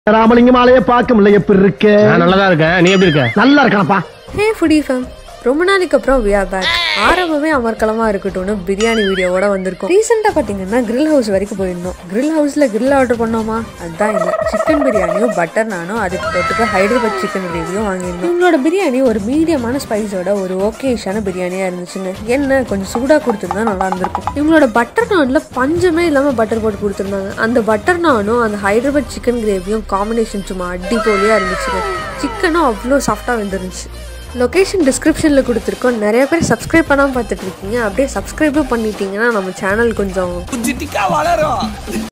ராமலிங்கம் ஆலைய பார்க்க முடியல எப்படி இருக்க நான் நல்லதா இருக்கேன் நீ எப்படி இருக்க நல்லா இருக்கானப்பா ஹே ஃபுடி ஃபேம் ரொம்ப நாளைக்கு அப்புறம் we are பேக் ஆரம்பமே அமர்க்கலமா இருக்கட்டும்னு பிரியாணி வீடியோவோட வந்திருக்கோம் ரீசெண்டாக பார்த்தீங்கன்னா grill ஹவுஸ் வரைக்கும் போயிருந்தோம் grill ஹவுஸில் grill ஆர்டர் பண்ணோமா அதுதான் இல்லை சிக்கன் பிரியாணியும் பட்டர் நானும் அதுக்கு தொட்டுக்க ஹைதராபாத் சிக்கன் கிரேவியும் வாங்கியிருந்தோம் இவங்களோட பிரியாணி ஒரு மீடியமான ஸ்பைஸோட ஒரு ஓகேஷான பிரியாணியாக இருந்துச்சுன்னு என்ன கொஞ்சம் சூடாக கொடுத்துருந்தா நல்லா இருந்திருக்கும் இவங்களோட பட்டர் நானில் பஞ்சமே இல்லாமல் பட்டர் போட்டு கொடுத்துருந்தாங்க அந்த பட்டர் நானும் அந்த ஹைதராபாத் சிக்கன் கிரேவியும் காம்பினேஷன் சும்மா அடிப்பொலியாக இருந்துச்சுங்க சிக்கனும் அவ்வளோ சாஃப்டாக வந்துருந்துச்சு லொகேஷன் டிஸ்கிரிப்ஷனில் கொடுத்துருக்கோம் நிறைய பேர் சப்ஸ்கிரைப் பண்ணாமல் பார்த்துட்டு இருக்கீங்க அப்படியே சப்ஸ்கிரைபும் பண்ணிட்டீங்கன்னா நம்ம சேனல் கொஞ்சம் குஞ்சிட்டிக்கா வளரும்